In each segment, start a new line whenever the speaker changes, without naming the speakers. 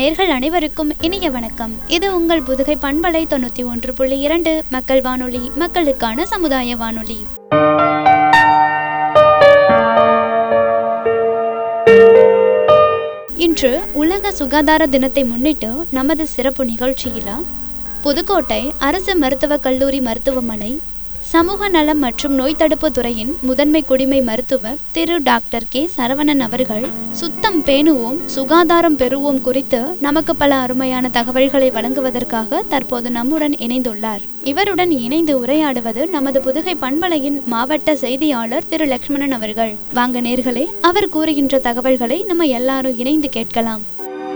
நேர்கள் அனைவருக்கும் இனிய வணக்கம் இது உங்கள் புதுகை பண்பலை தொண்ணூற்றி ஒன்று புள்ளி இரண்டு மக்கள் வானொலி மக்களுக்கான சமுதாய வானொலி இன்று உலக சுகாதார தினத்தை முன்னிட்டு நமது சிறப்பு நிகழ்ச்சியில புதுக்கோட்டை அரசு மருத்துவக் கல்லூரி மருத்துவமனை சமூக நலம் மற்றும் நோய் தடுப்பு துறையின் முதன்மை குடிமை மருத்துவர் திரு டாக்டர் கே சரவணன் அவர்கள் சுத்தம் பேணுவோம் சுகாதாரம் பெறுவோம் குறித்து நமக்கு பல அருமையான தகவல்களை வழங்குவதற்காக தற்போது நம்முடன் இணைந்துள்ளார் இவருடன் இணைந்து உரையாடுவது நமது புதுகை பண்பலையின் மாவட்ட செய்தியாளர் திரு லக்ஷ்மணன் அவர்கள் வாங்க நேர்களே அவர் கூறுகின்ற தகவல்களை நம்ம எல்லாரும் இணைந்து கேட்கலாம்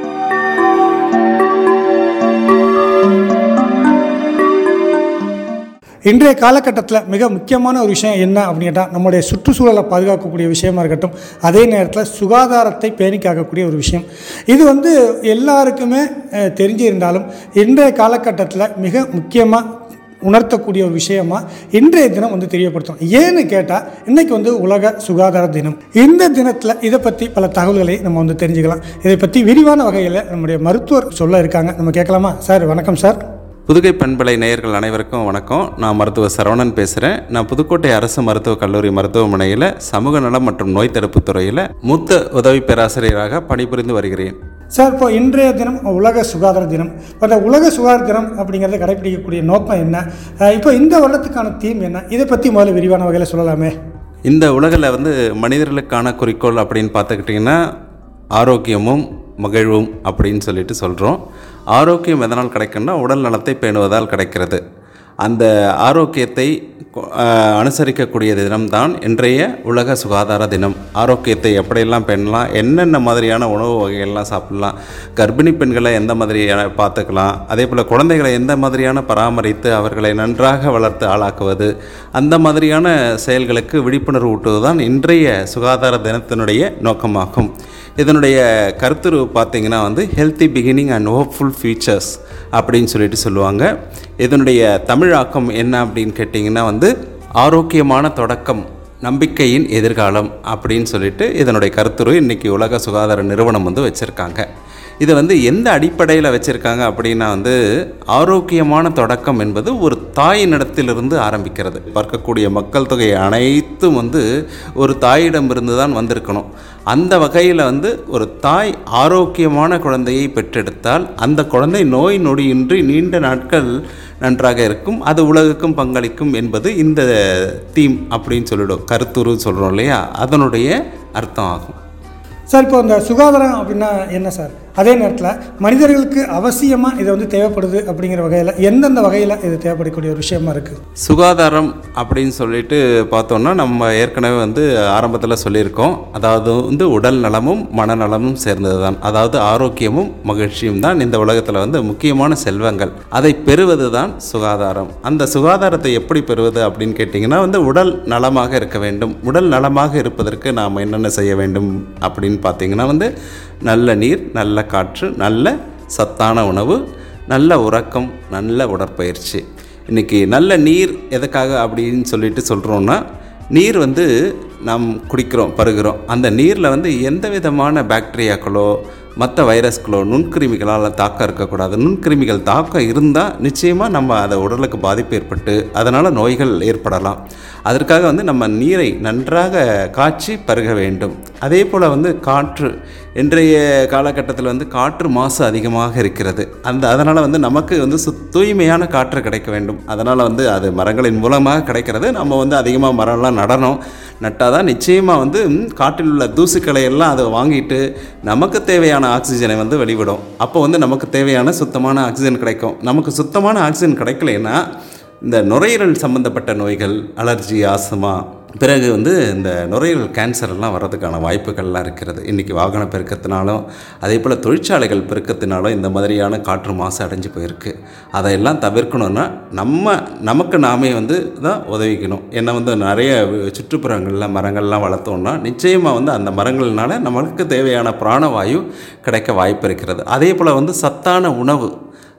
இன்றைய காலகட்டத்தில் மிக முக்கியமான ஒரு விஷயம் என்ன அப்படின்னு கேட்டால் நம்முடைய சுற்றுச்சூழலை பாதுகாக்கக்கூடிய விஷயமா இருக்கட்டும் அதே நேரத்தில் சுகாதாரத்தை பேணி காக்கக்கூடிய ஒரு விஷயம் இது வந்து எல்லாருக்குமே அஹ், தெரிஞ்சிருந்தாலும் இன்றைய காலகட்டத்தில் மிக முக்கியமாக உணர்த்தக்கூடிய ஒரு விஷயமா இன்றைய தினம் வந்து தெரியப்படுத்தும் ஏன்னு கேட்டால் இன்னைக்கு வந்து உலக சுகாதார தினம் இந்த தினத்தில் இதை பற்றி பல தகவல்களை நம்ம வந்து தெரிஞ்சுக்கலாம் இதை பற்றி விரிவான வகையில் நம்முடைய மருத்துவர் சொல்ல இருக்காங்க நம்ம கேட்கலாமா சார் வணக்கம் சார்
புதுகை பண்பலை நேயர்கள் அனைவருக்கும் வணக்கம் நான் மருத்துவர் சரவணன் பேசுகிறேன் நான் புதுக்கோட்டை அரசு மருத்துவக் கல்லூரி மருத்துவமனையில் சமூக நலம் மற்றும் நோய் தடுப்பு துறையில் மூத்த உதவி பேராசிரியராக பணிபுரிந்து வருகிறேன்
சார் இப்போ இன்றைய தினம் உலக சுகாதார தினம் இப்போ அந்த உலக சுகாதார தினம் அப்படிங்கிறத கடைபிடிக்கக்கூடிய நோக்கம் என்ன அஹ் இப்போ இந்த வருடத்துக்கான தீம் என்ன இதை பற்றி முதல்ல விரிவான வகையில் சொல்லலாமே
இந்த உலகில் வந்து மனிதர்களுக்கான குறிக்கோள் அப்படின்னு பார்த்துக்கிட்டிங்கன்னா ஆரோக்கியமும் மகிழ்வும் அப்படின்னு சொல்லிட்டு சொல்கிறோம் ஆரோக்கியம் எதனால் கிடைக்கும்னா உடல் நலத்தை பேணுவதால் கிடைக்கிறது அந்த ஆரோக்கியத்தை கொ- ஆஹ் அனுசரிக்கக்கூடிய தினம்தான் இன்றைய உலக சுகாதார தினம் ஆரோக்கியத்தை எப்படியெல்லாம் பேணலாம் என்னென்ன மாதிரியான உணவு வகைகள்லாம் சாப்பிடலாம் கர்ப்பிணி பெண்களை எந்த மாதிரியான பார்த்துக்கலாம் அதே போல் குழந்தைகளை எந்த மாதிரியான பராமரித்து அவர்களை நன்றாக வளர்த்து ஆளாக்குவது அந்த மாதிரியான செயல்களுக்கு விழிப்புணர்வு ஊட்டுவது தான் இன்றைய சுகாதார தினத்தினுடைய நோக்கமாகும் இதனுடைய கருத்துரு பார்த்தீங்கன்னா வந்து healthy beginning and hopeful futures அப்படின்னு சொல்லிட்டு சொல்லுவாங்க இதனுடைய தமிழாக்கம் என்ன அப்படின்னு கேட்டிங்கன்னா வந்து ஆரோக்கியமான தொடக்கம் நம்பிக்கையின் எதிர்காலம் அப்படின்னு சொல்லிட்டு இதனுடைய கருத்துரு இன்றைக்கி உலக சுகாதார நிறுவனம் வந்து வச்சுருக்காங்க இதை வந்து எந்த அடிப்படையில் வச்சுருக்காங்க அப்படின்னா வந்து ஆரோக்கியமான தொடக்கம் என்பது ஒரு தாயினிடத்திலிருந்து ஆரம்பிக்கிறது பார்க்கக்கூடிய மக்கள் தொகை அனைத்தும் வந்து ஒரு தாயிடமிருந்து தான் வந்திருக்கணும் அந்த வகையில் வந்து ஒரு தாய் ஆரோக்கியமான குழந்தையை பெற்றெடுத்தால் அந்த குழந்தை நோய் நொடியின்றி நீண்ட நாட்கள் நன்றாக இருக்கும் அது உலகுக்கும் பங்களிக்கும் என்பது இந்த தீம் அப்படின்னு சொல்லிடும் கருத்துரு சொல்கிறோம் இல்லையா அதனுடைய அர்த்தம் ஆகும்
சார் இப்போ இந்த சுகாதாரம் அப்படின்னா என்ன சார் அதே நேரத்தில் மனிதர்களுக்கு அவசியமாக இது வந்து தேவைப்படுது அப்படிங்கிற வகையில் எந்தெந்த வகையில் இது தேவைப்படக்கூடிய ஒரு விஷயமா இருக்குது
சுகாதாரம் அப்படின்னு சொல்லிட்டு பார்த்தோம்னா நம்ம ஏற்கனவே வந்து ஆரம்பத்தில் சொல்லியிருக்கோம் அதாவது வந்து உடல் நலமும் மனநலமும் சேர்ந்தது தான் அதாவது ஆரோக்கியமும் மகிழ்ச்சியும் தான் இந்த உலகத்தில் வந்து முக்கியமான செல்வங்கள் அதை பெறுவது தான் சுகாதாரம் அந்த சுகாதாரத்தை எப்படி பெறுவது அப்படின்னு கேட்டிங்கன்னா வந்து உடல் நலமாக இருக்க வேண்டும் உடல் நலமாக இருப்பதற்கு நாம் என்னென்ன செய்ய வேண்டும் அப்படின்னு பார்த்தீங்கன்னா வந்து நல்ல நீர் நல்ல காற்று நல்ல சத்தான உணவு நல்ல உறக்கம் நல்ல உடற்பயிற்சி இன்றைக்கி நல்ல நீர் எதுக்காக அப்படின்னு சொல்லிட்டு சொல்கிறோன்னா நீர் வந்து நாம் குடிக்கிறோம் பருகிறோம் அந்த நீரில் வந்து எந்த விதமான பாக்டீரியாக்களோ மற்ற வைரஸ்களோ நுண்கிருமிகளால் தாக்கம் இருக்கக்கூடாது நுண்கிருமிகள் தாக்கம் இருந்தால் நிச்சயமாக நம்ம அதை உடலுக்கு பாதிப்பு ஏற்பட்டு அதனால் நோய்கள் ஏற்படலாம் அதற்காக வந்து நம்ம நீரை நன்றாக காய்ச்சி பருக வேண்டும் அதே போல் வந்து காற்று இன்றைய காலகட்டத்தில் வந்து காற்று மாசு அதிகமாக இருக்கிறது அந்த அதனால் வந்து நமக்கு வந்து சு தூய்மையான காற்று கிடைக்க வேண்டும் அதனால் வந்து அது மரங்களின் மூலமாக கிடைக்கிறது நம்ம வந்து அதிகமாக மரம்லாம் நடணும் நட்டால் தான் நிச்சயமாக வந்து ம், காற்றில் உள்ள தூசுக்களை எல்லாம் அதை வாங்கிட்டு நமக்கு தேவையான ஆக்சிஜனை வந்து வெளிவிடும் அப்போ வந்து நமக்கு தேவையான சுத்தமான ஆக்சிஜன் கிடைக்கும் நமக்கு சுத்தமான ஆக்சிஜன் கிடைக்கலைன்னா இந்த நுரையீரல் சம்மந்தப்பட்ட நோய்கள் அலர்ஜி ஆஸ்துமா பிறகு வந்து இந்த நுரையீரல் கேன்சர் எல்லாம் வர்றதுக்கான வாய்ப்புகள்லாம் இருக்கிறது இன்றைக்கி வாகன பெருக்கத்தினாலும் அதே போல் தொழிற்சாலைகள் பெருக்கத்தினாலும் இந்த மாதிரியான காற்று மாசு அடைஞ்சு போயிருக்கு அதையெல்லாம் தவிர்க்கணும்னா நம்ம நமக்கு நாமே வந்து தான் உதவிக்கணும் ஏன்னா வந்து நிறைய சுற்றுப்புறங்களில் மரங்கள்லாம் வளர்த்தோம்னா நிச்சயமாக வந்து அந்த மரங்கள்னால நமக்கு தேவையான பிராணவாயு கிடைக்க வாய்ப்பு இருக்கிறது அதே போல் வந்து சத்தான உணவு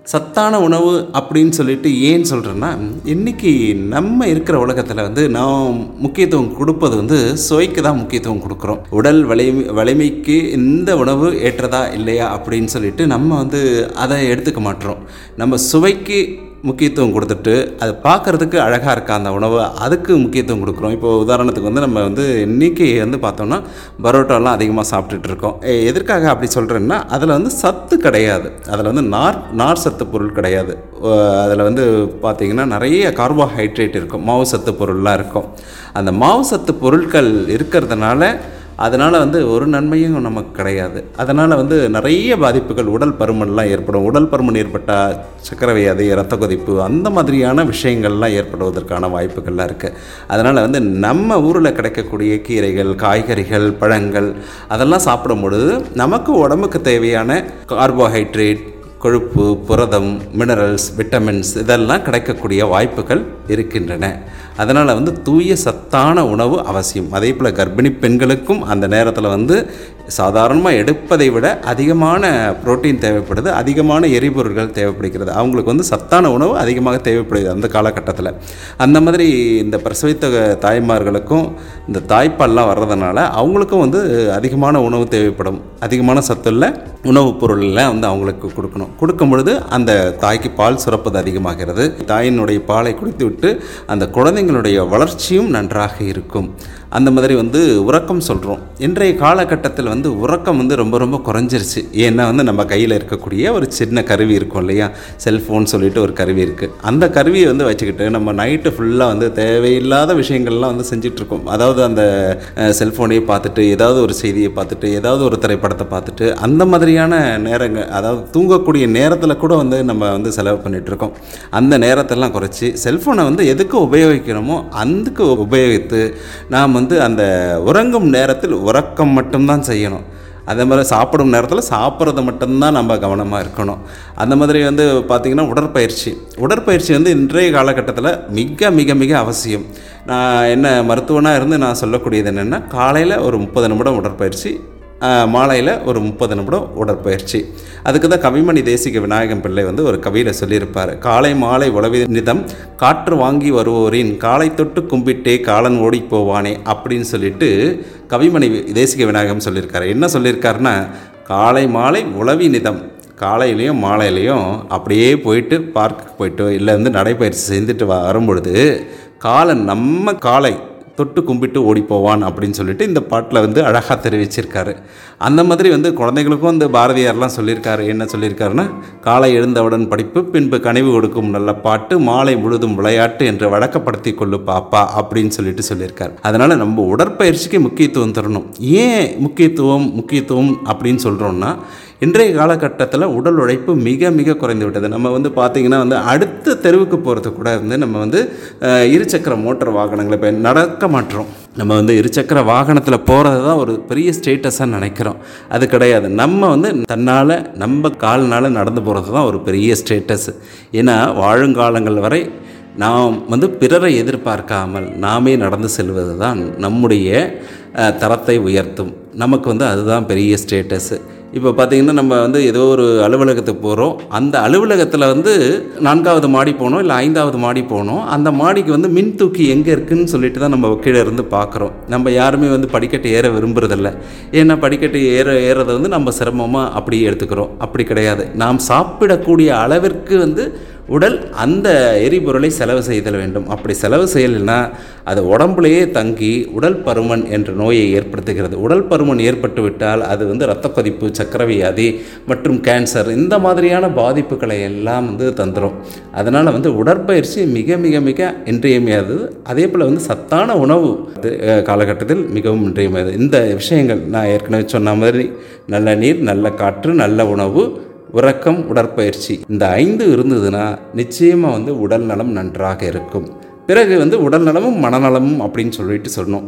சத்தான உணவு அப்படின்னு சொல்லிட்டு ஏன் சொல்கிறேன்னா இன்றைக்கி நம்ம இருக்கிற உலகத்தில் வந்து நாம் முக்கியத்துவம் கொடுப்பது வந்து சுவைக்கு தான் முக்கியத்துவம் கொடுக்குறோம் உடல் வலிமை வலிமைக்கு இந்த உணவு ஏற்றதா இல்லையா அப்படின்னு சொல்லிட்டு நம்ம வந்து அதை எடுத்துக்க மாட்டோம் நம்ம சுவைக்கு முக்கியத்துவம் கொடுத்துட்டு அது பார்க்குறதுக்கு அழகாக இருக்கா அந்த உணவு அதுக்கு முக்கியத்துவம் கொடுக்குறோம் இப்போ உதாரணத்துக்கு வந்து நம்ம வந்து இன்றைக்கி வந்து பார்த்தோம்னா பரோட்டாலாம் அதிகமாக சாப்பிட்டுட்டு இருக்கோம் எ- எதற்காக அப்படி சொல்கிறேன்னா அதில் வந்து சத்து கிடையாது அதில் வந்து நார் நார் சத்து பொருள் கிடையாது அதில் வந்து பார்த்திங்கன்னா நிறைய கார்போஹைட்ரேட் இருக்கும் மாவு சத்து பொருள்லாம் இருக்கும் அந்த மாவு சத்து பொருட்கள் இருக்கிறதுனால அதனால் வந்து ஒரு நன்மையும் நமக்கு கிடையாது அதனால் வந்து நிறைய பாதிப்புகள் உடல் பருமன்லாம் ஏற்படும் உடல் பருமன் ஏற்பட்டால் சர்க்கரை வியாதி ரத்த கொதிப்பு அந்த மாதிரியான விஷயங்கள்லாம் ஏற்படுவதற்கான வாய்ப்புகள்லாம் இருக்குது அதனால் வந்து நம்ம ஊரில் கிடைக்கக்கூடிய கீரைகள் காய்கறிகள் பழங்கள் அதெல்லாம் சாப்பிடும் பொழுது நமக்கு உடம்புக்கு தேவையான கார்போஹைட்ரேட் கொழுப்பு புரதம் மினரல்ஸ் விட்டமின்ஸ் இதெல்லாம் கிடைக்கக்கூடிய வாய்ப்புகள் இருக்கின்றன அதனால் வந்து தூய சத்தான உணவு அவசியம் அதே போல் கர்ப்பிணி பெண்களுக்கும் அந்த நேரத்தில் வந்து சாதாரணமாக எடுப்பதை விட அதிகமான புரோட்டீன் தேவைப்படுது அதிகமான எரிபொருள்கள் தேவைப்படுகிறது அவங்களுக்கு வந்து சத்தான உணவு அதிகமாக தேவைப்படுது அந்த காலகட்டத்தில் அந்த மாதிரி இந்த பிரசவித்த தாய்மார்களுக்கும் இந்த தாய்ப்பால்லாம் வர்றதுனால அவங்களுக்கும் வந்து அதிகமான உணவு தேவைப்படும் அதிகமான சத்துள்ள உணவுப் பொருள்லாம் வந்து அவங்களுக்கு கொடுக்கணும் கொடுக்கும் பொழுது அந்த தாய்க்கு பால் சுரப்பது அதிகமாகிறது தாயினுடைய பாலை குடித்து விட்டு அந்த குழந்தைங்களுடைய வளர்ச்சியும் நன்றாக இருக்கும் அந்த மாதிரி வந்து உறக்கம் சொல்கிறோம் இன்றைய காலகட்டத்தில் வந்து உறக்கம் வந்து ரொம்ப ரொம்ப குறைஞ்சிருச்சு ஏன்னா வந்து நம்ம கையில் இருக்கக்கூடிய ஒரு சின்ன கருவி இருக்கும் இல்லையா செல்ஃபோன் சொல்லிட்டு ஒரு கருவி இருக்குது அந்த கருவியை வந்து வச்சுக்கிட்டு நம்ம நைட்டு ஃபுல்லாக வந்து தேவையில்லாத விஷயங்கள்லாம் வந்து செஞ்சிட்ருக்கோம் அதாவது அந்த செல்ஃபோனையே பார்த்துட்டு ஏதாவது ஒரு செய்தியை பார்த்துட்டு ஏதாவது ஒரு திரைப்படத்தை பார்த்துட்டு அந்த மாதிரியான நேரங்கள் அதாவது தூங்கக்கூடிய நேரத்தில் கூட வந்து நம்ம வந்து செலவு பண்ணிட்டு இருக்கோம் அந்த நேரத்தெல்லாம் குறைச்சி செல்ஃபோனை வந்து எதுக்கு உபயோகிக்கணுமோ அதுக்கு உபயோகித்து நாம் வந்து அந்த உறங்கும் நேரத்தில் உறக்கம் மட்டும்தான் செய்யணும் அதே மாதிரி சாப்பிடும் நேரத்தில் சாப்பிட்றது மட்டும்தான் நம்ம கவனமாக இருக்கணும் அந்த மாதிரி வந்து பார்த்திங்கன்னா உடற்பயிற்சி உடற்பயிற்சி வந்து இன்றைய காலகட்டத்தில் மிக மிக மிக அவசியம் நான் என்ன மருத்துவனாக இருந்து நான் சொல்லக்கூடியது என்னென்னா காலையில் ஒரு முப்பது நிமிடம் உடற்பயிற்சி மாலையில் ஒரு முப்பது நிமிடம் உடற்பயிற்சி அதுக்கு தான் கவிமணி தேசிக விநாயகம் பிள்ளை வந்து ஒரு கவியில் சொல்லியிருப்பார் காலை மாலை உளவி நிதம் காற்று வாங்கி வருவோரின் காலை தொட்டு கும்பிட்டே காலன் ஓடி போவானே அப்படின்னு சொல்லிட்டு கவிமணி தேசிக விநாயகம் சொல்லியிருக்காரு என்ன சொல்லியிருக்காருன்னா காலை மாலை உளவி நிதம் காலையிலையும் மாலையிலையும் அப்படியே போயிட்டு பார்க்குக்கு போயிட்டு இல்லை வந்து நடைப்பயிற்சி செஞ்சுட்டு வ- வரும்பொழுது காலன் நம்ம காலை தொட்டு கும்பிட்டு ஓடி போவான் அப்படின்னு சொல்லிட்டு இந்த பாட்டில் வந்து அழகாக தெரிவிச்சிருக்காரு அந்த மாதிரி வந்து குழந்தைகளுக்கும் இந்த பாரதியார்லாம் சொல்லியிருக்காரு என்ன சொல்லியிருக்காருன்னா காலை எழுந்தவுடன் படிப்பு பின்பு கனிவு கொடுக்கும் நல்ல பாட்டு மாலை முழுதும் விளையாட்டு என்று வழக்கப்படுத்தி கொள்ளு பாப்பா அப்படின்னு சொல்லிட்டு சொல்லியிருக்காரு அதனால் நம்ம உடற்பயிற்சிக்கு முக்கியத்துவம் தரணும் ஏன் முக்கியத்துவம் முக்கியத்துவம் அப்படின்னு சொல்கிறோம்னா இன்றைய காலகட்டத்தில் உடல் உழைப்பு மிக மிக குறைந்து விட்டது நம்ம வந்து பார்த்திங்கன்னா வந்து அடுத்த தெருவுக்கு போகிறது கூட வந்து நம்ம வந்து அஹ், இருசக்கர மோட்டார் வாகனங்களை இப்போ நடக்க மாட்டோம் நம்ம வந்து இருசக்கர வாகனத்தில் போகிறது தான் ஒரு பெரிய ஸ்டேட்டஸாக நினைக்கிறோம் அது கிடையாது நம்ம வந்து தன்னால் நம்ம கால்னால் நடந்து போகிறது தான் ஒரு பெரிய ஸ்டேட்டஸ் ஏன்னா வாழுங்காலங்கள் வரை நாம் வந்து பிறரை எதிர்பார்க்காமல் நாமே நடந்து செல்வது தான் நம்முடைய அஹ், தரத்தை உயர்த்தும் நமக்கு வந்து அதுதான் பெரிய ஸ்டேட்டஸு இப்போ பார்த்திங்கன்னா நம்ம வந்து ஏதோ ஒரு அலுவலகத்துக்கு போகிறோம் அந்த அலுவலகத்தில் வந்து நான்காவது மாடி போனோம் இல்லை ஐந்தாவது மாடி போனோம் அந்த மாடிக்கு வந்து மின் தூக்கி எங்கே இருக்குன்னு சொல்லிட்டு தான் நம்ம கீழே இருந்து பார்க்குறோம் நம்ம யாருமே வந்து படிக்கட்டு ஏற விரும்புறதில்ல ஏன்னா படிக்கட்டு ஏற ஏறதை வந்து நம்ம சிரமமாக அப்படி எடுத்துக்கிறோம் அப்படி கிடையாது நாம் சாப்பிடக்கூடிய அளவிற்கு வந்து உடல் அந்த எரிபொருளை செலவு செய்தல் வேண்டும் அப்படி செலவு செய்யலைன்னா அது உடம்புலேயே தங்கி உடல் பருமன் என்ற நோயை ஏற்படுத்துகிறது உடல் பருமன் ஏற்பட்டு விட்டால் அது வந்து இரத்த கொதிப்பு சக்கரை வியாதி மற்றும் கேன்சர் இந்த மாதிரியான பாதிப்புகளை எல்லாம் வந்து தந்துடும் அதனால் வந்து உடற்பயிற்சி மிக மிக மிக இன்றியமையாதது அதே போல் வந்து சத்தான உணவு அது, அஹ், காலகட்டத்தில் மிகவும் இன்றியமையாதது இந்த விஷயங்கள் நான் ஏற்கனவே சொன்ன மாதிரி நல்ல நீர் நல்ல காற்று நல்ல உணவு உறக்கம் உடற்பயிற்சி இந்த ஐந்து இருந்ததுன்னா நிச்சயமாக வந்து உடல் நலம் நன்றாக இருக்கும் பிறகு வந்து உடல் நலமும் மனநலமும் அப்படின்னு சொல்லிட்டு சொன்னோம்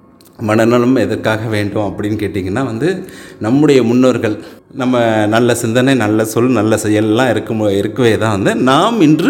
மனநலம் எதற்காக வேண்டும் அப்படின்னு கேட்டிங்கன்னா வந்து நம்முடைய முன்னோர்கள் நம்ம நல்ல சிந்தனை நல்ல சொல் நல்ல செயல்லாம் இருக்கும் இருக்கவே தான் வந்து நாம் இன்று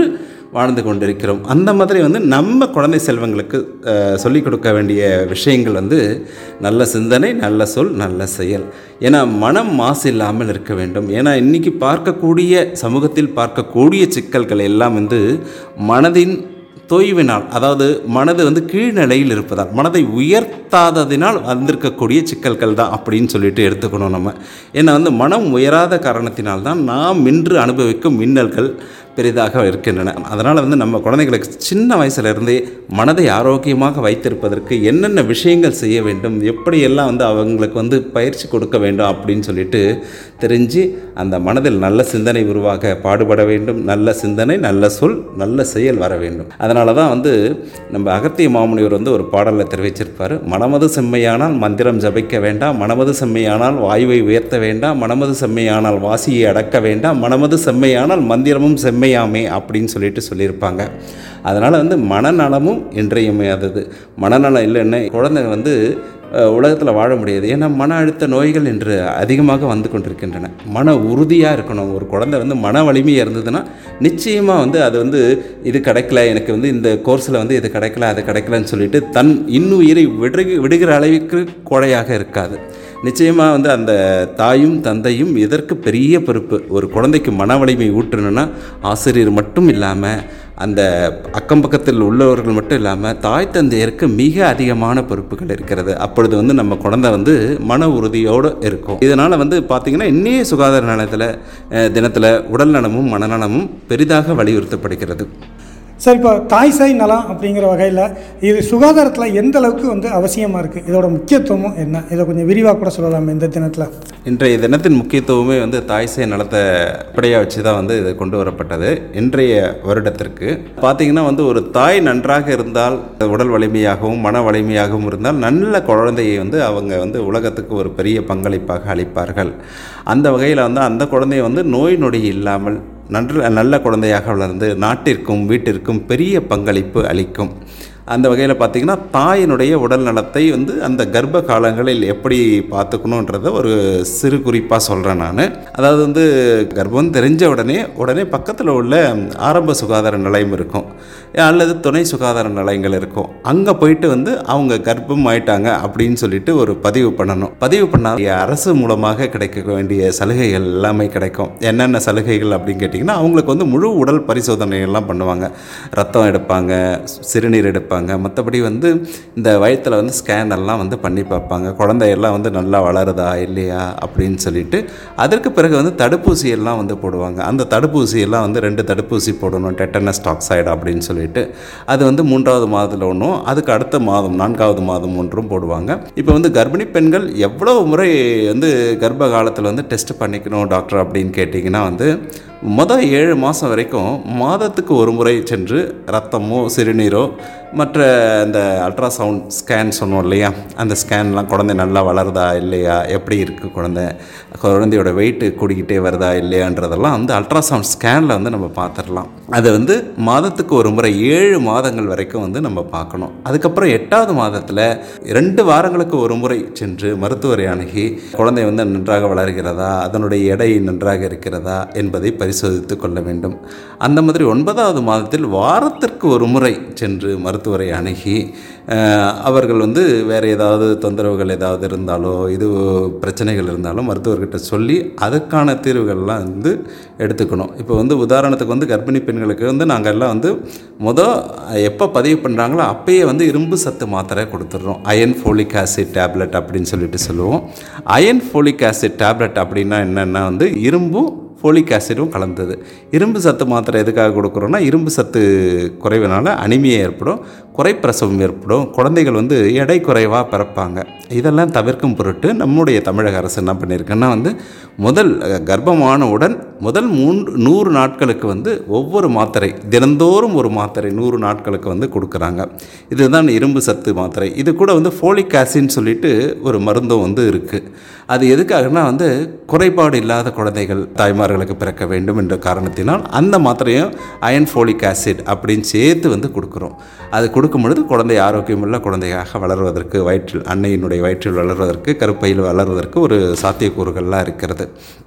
வாழ்ந்து கொண்டிருக்கிறோம் அந்த மாதிரி வந்து நம்ம குழந்தை செல்வங்களுக்கு அஹ், சொல்லிக் கொடுக்க வேண்டிய விஷயங்கள் வந்து நல்ல சிந்தனை நல்ல சொல் நல்ல செயல் ஏன்னா மனம் மாசு இல்லாமல் இருக்க வேண்டும் ஏன்னா இன்றைக்கி பார்க்கக்கூடிய சமூகத்தில் பார்க்கக்கூடிய சிக்கல்கள் எல்லாம் வந்து மனதின் தொய்வினால் அதாவது மனது வந்து கீழ்நிலையில் இருப்பதால் மனதை உயர்த்தாததினால் வந்திருக்கக்கூடிய சிக்கல்கள் தான் அப்படின்னு சொல்லிட்டு எடுத்துக்கணும் நம்ம ஏன்னா வந்து மனம் உயராத காரணத்தினால்தான் நாம் இன்று அனுபவிக்கும் மின்னல்கள் பெரிதாக இருக்கின்றன அதனால் வந்து நம்ம குழந்தைகளுக்கு சின்ன வயசுலேருந்தே மனதை ஆரோக்கியமாக வைத்திருப்பதற்கு என்னென்ன விஷயங்கள் செய்ய வேண்டும் எப்படியெல்லாம் வந்து அவங்களுக்கு வந்து பயிற்சி கொடுக்க வேண்டும் அப்படின்னு சொல்லிட்டு தெரிஞ்சு அந்த மனதில் நல்ல சிந்தனை உருவாக பாடுபட வேண்டும் நல்ல சிந்தனை நல்ல சொல் நல்ல செயல் வர வேண்டும் அதனால தான் வந்து நம்ம அகத்திய மாமுனிவர் வந்து ஒரு பாடலில் தெரிவிச்சிருப்பார் மனமது செம்மையானால் மந்திரம் ஜபிக்க வேண்டாம் மனமது செம்மையானால் வாயுவை உயர்த்த வேண்டாம் மனமது செம்மையானால் வாசியை அடக்க வேண்டாம் மனமது செம்மையானால் மந்திரமும் செம்மையாமே அப்படின்னு சொல்லிட்டு சொல்லியிருப்பாங்க அதனால் வந்து மனநலமும் இன்றியமையாதது மனநலம் இல்லைன்னா குழந்தை வந்து உலகத்தில் வாழ முடியாது ஏன்னா மன அழுத்த நோய்கள் இன்று அதிகமாக வந்து கொண்டிருக்கின்றன மன உறுதியாக இருக்கணும் ஒரு குழந்தை வந்து மன வலிமையாக இருந்ததுன்னா நிச்சயமாக வந்து அது வந்து இது கிடைக்கல எனக்கு வந்து இந்த கோர்ஸில் வந்து இது கிடைக்கல அது கிடைக்கலன்னு சொல்லிட்டு தன் இன்னுயிரை விடு விடுகிற அளவுக்கு கொடையாக இருக்காது நிச்சயமாக வந்து அந்த தாயும் தந்தையும் இதற்கு பெரிய பொறுப்பு ஒரு குழந்தைக்கு மன வலிமை ஊட்டணும்னா ஆசிரியர் மட்டும் இல்லாமல் அந்த அக்கம் பக்கத்தில் உள்ளவர்கள் மட்டும் இல்லாமல் தாய் தந்தையருக்கு மிக அதிகமான பொறுப்புகள் இருக்கிறது அப்பொழுது வந்து நம்ம குழந்தை வந்து மன உறுதியோடு இருக்கும் இதனால் வந்து பார்த்திங்கன்னா இன்னைய சுகாதார நலத்தில் தினத்தில் உடல் நலமும் மனநலமும் பெரிதாக வலியுறுத்தப்படுகிறது
சரி இப்போ தாய் சேய் நலம் அப்படிங்கிற வகையில் இது சுகாதாரத்தில் எந்த அளவுக்கு வந்து அவசியமாக இருக்குது இதோட முக்கியத்துவமும் என்ன இதை கொஞ்சம் விரிவாக கூட சொல்லலாம் இந்த தினத்தில்
இன்றைய தினத்தின் முக்கியத்துவமே வந்து தாய் சேய் நலத்தை அடிப்படையாக வச்சு தான் வந்து இது கொண்டு வரப்பட்டது இன்றைய வருடத்திற்கு பார்த்தீங்கன்னா வந்து ஒரு தாய் நன்றாக இருந்தால் உடல் வலிமையாகவும் மன வலிமையாகவும் இருந்தால் நல்ல குழந்தையை வந்து அவங்க வந்து உலகத்துக்கு ஒரு பெரிய பங்களிப்பாக அளிப்பார்கள் அந்த வகையில் வந்து அந்த குழந்தைய வந்து நோய் நொடி இல்லாமல் நன்று நல்ல குழந்தையாக வளர்ந்து நாட்டிற்கும் வீட்டிற்கும் பெரிய பங்களிப்பு அளிக்கும் அந்த வகையில் பார்த்திங்கன்னா தாயினுடைய உடல் நலத்தை வந்து அந்த கர்ப்ப காலங்களில் எப்படி பார்த்துக்கணுன்றத ஒரு சிறு குறிப்பாக சொல்கிறேன் நான் அதாவது வந்து கர்ப்பம் தெரிஞ்ச உடனே உடனே பக்கத்தில் உள்ள ஆரம்ப சுகாதார நிலையம் இருக்கும் அல்லது துணை சுகாதார நிலையங்கள் இருக்கும் அங்கே போயிட்டு வந்து அவங்க கர்ப்பம் ஆயிட்டாங்க அப்படின்னு சொல்லிட்டு ஒரு பதிவு பண்ணணும் பதிவு பண்ணால் அரசு மூலமாக கிடைக்க வேண்டிய சலுகைகள் எல்லாமே கிடைக்கும் என்னென்ன சலுகைகள் அப்படின்னு கேட்டிங்கன்னா அவங்களுக்கு வந்து முழு உடல் பரிசோதனை எல்லாம் பண்ணுவாங்க ரத்தம் எடுப்பாங்க சிறுநீர் எடுப்பாங்க மற்றபடி வந்து இந்த வயிற்றில் வந்து ஸ்கேன் எல்லாம் வந்து பண்ணி பார்ப்பாங்க குழந்தையெல்லாம் வந்து நல்லா வளருதா இல்லையா அப்படின்னு சொல்லிட்டு அதற்கு பிறகு வந்து தடுப்பூசி எல்லாம் வந்து போடுவாங்க அந்த தடுப்பூசி எல்லாம் வந்து ரெண்டு தடுப்பூசி போடணும் டெட்டனஸ் டாக்சைடு அப்படின்னு சொல்லிட்டு அது வந்து மூன்றாவது மாதத்தில் ஒன்றும் அதுக்கு அடுத்த மாதம் நான்காவது மாதம் ஒன்றும் போடுவாங்க இப்போ வந்து கர்ப்பிணி பெண்கள் எவ்வளோ முறை வந்து கர்ப்ப காலத்தில் வந்து டெஸ்ட் பண்ணிக்கணும் டாக்டர் அப்படின்னு கேட்டிங்கன்னா வந்து மொதல் ஏழு மாதம் வரைக்கும் மாதத்துக்கு ஒரு முறை சென்று ரத்தமோ சிறுநீரோ மற்ற அந்த அல்ட்ராசவுண்ட் ஸ்கேன் சொன்னோம் இல்லையா அந்த ஸ்கேன்லாம் குழந்தை நல்லா வளருதா இல்லையா எப்படி இருக்குது குழந்தை குழந்தையோட வெயிட்டு கூடிக்கிட்டே வருதா இல்லையான்றதெல்லாம் வந்து அல்ட்ராசவுண்ட் ஸ்கேனில் வந்து நம்ம பார்த்துடலாம் அது வந்து மாதத்துக்கு ஒரு முறை ஏழு மாதங்கள் வரைக்கும் வந்து நம்ம பார்க்கணும் அதுக்கப்புறம் எட்டாவது மாதத்தில் ரெண்டு வாரங்களுக்கு ஒரு முறை சென்று மருத்துவரை அணுகி குழந்தை வந்து நன்றாக வளர்கிறதா அதனுடைய எடை நன்றாக இருக்கிறதா என்பதை பரிசோதித்து கொள்ள வேண்டும் அந்த மாதிரி ஒன்பதாவது மாதத்தில் வாரத்திற்கு ஒரு முறை சென்று மருத்துவரை அணுகி அஹ், அவர்கள் வந்து வேறு ஏதாவது தொந்தரவுகள் ஏதாவது இருந்தாலோ இது பிரச்சனைகள் இருந்தாலும் மருத்துவர்கிட்ட சொல்லி அதுக்கான தீர்வுகள்லாம் வந்து எடுத்துக்கணும் இப்போ வந்து உதாரணத்துக்கு வந்து கர்ப்பிணி பெண்களுக்கு வந்து நாங்கள் எல்லாம் வந்து மொதல் எப்போ பதிவு பண்ணுறாங்களோ அப்பயே வந்து இரும்பு சத்து மாத்திரை கொடுத்துட்றோம் அயன் ஃபோலிக் ஆசிட் டேப்லெட் அப்படின்னு சொல்லிட்டு சொல்லுவோம் அயன் ஃபோலிக் ஆசிட் டேப்லெட் அப்படின்னா என்னென்னா வந்து இரும்பும் ஃபோலிக் ஆசிடும் கலந்தது இரும்பு சத்து மாத்திரை எதுக்காக கொடுக்குறோன்னா இரும்பு சத்து குறைவினால அனிமியா ஏற்படும் குறைப்பிரசவம் ஏற்படும் குழந்தைகள் வந்து எடை குறைவாக பிறப்பாங்க இதெல்லாம் தவிர்க்கும் பொருட்டு நம்முடைய தமிழக அரசு என்ன பண்ணியிருக்குன்னா வந்து முதல் அஹ், கர்ப்பமானவுடன் முதல் மூன்று நூறு நாட்களுக்கு வந்து ஒவ்வொரு மாத்திரை தினந்தோறும் ஒரு மாத்திரை நூறு நாட்களுக்கு வந்து கொடுக்குறாங்க இதுதான் இரும்பு சத்து மாத்திரை இது கூட வந்து ஃபோலிக் ஆசிட்னு சொல்லிட்டு ஒரு மருந்தும் வந்து இருக்குது அது எதுக்காகனா வந்து குறைபாடு இல்லாத குழந்தைகள் தாய்மார்களுக்கு பிறக்க வேண்டும் என்ற காரணத்தினால் அந்த மாத்திரையும் அயன் ஃபோலிக் ஆசிட் அப்படின்னு சேர்த்து வந்து கொடுக்குறோம் அது கொடுக்கும் பொழுது குழந்தை ஆரோக்கியமுள்ள குழந்தையாக வளர்வதற்கு வயிற்றில் அன்னையினுடைய வயிற்றில் வளர்வதற்கு கருப்பையில் வளர்வதற்கு ஒரு சாத்தியக்கூறுகள்லாம் இருக்கிறது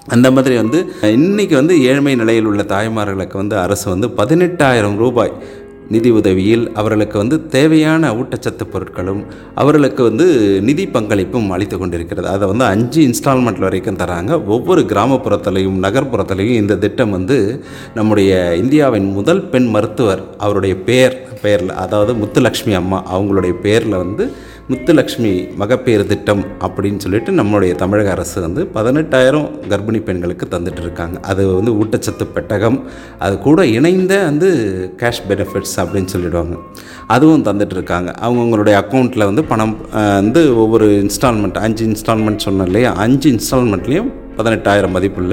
அந்த மாதிரி வந்து இன்றைக்கி வந்து ஏழ்மை நிலையில் உள்ள தாய்மார்களுக்கு வந்து அரசு வந்து பதினெட்டாயிரம் ரூபாய் நிதி உதவியில் அவர்களுக்கு வந்து தேவையான ஊட்டச்சத்து பொருட்களும் அவர்களுக்கு வந்து நிதி பங்களிப்பும் அளித்து கொண்டிருக்கிறது அதை வந்து அஞ்சு இன்ஸ்டால்மெண்ட் வரைக்கும் தராங்க ஒவ்வொரு கிராமப்புறத்திலையும் நகர்ப்புறத்திலையும் இந்த திட்டம் வந்து நம்முடைய இந்தியாவின் முதல் பெண் மருத்துவர் அவருடைய பேர் பெயரில் அதாவது முத்துலக்ஷ்மி அம்மா அவங்களுடைய பேரில் வந்து முத்துலக்ஷ்மி மகப்பேறு திட்டம் அப்படின்னு சொல்லிட்டு நம்மளுடைய தமிழக அரசு வந்து பதினெட்டாயிரம் கர்ப்பிணி பெண்களுக்கு தந்துட்டு இருக்காங்க அது வந்து ஊட்டச்சத்து பெட்டகம் அது கூட இணைந்த வந்து கேஷ் பெனிஃபிட்ஸ் அப்படின்னு சொல்லிடுவாங்க அதுவும் தந்துட்டு இருக்காங்க அவங்கவுங்களுடைய அக்கௌண்ட்டில் வந்து பணம் அஹ், வந்து ஒவ்வொரு இன்ஸ்டால்மெண்ட் அஞ்சு இன்ஸ்டால்மெண்ட் சொன்னேன் இல்லையா அஞ்சு இன்ஸ்டால்மெண்ட்லேயும் பதினெட்டாயிரம் மதிப்புள்ள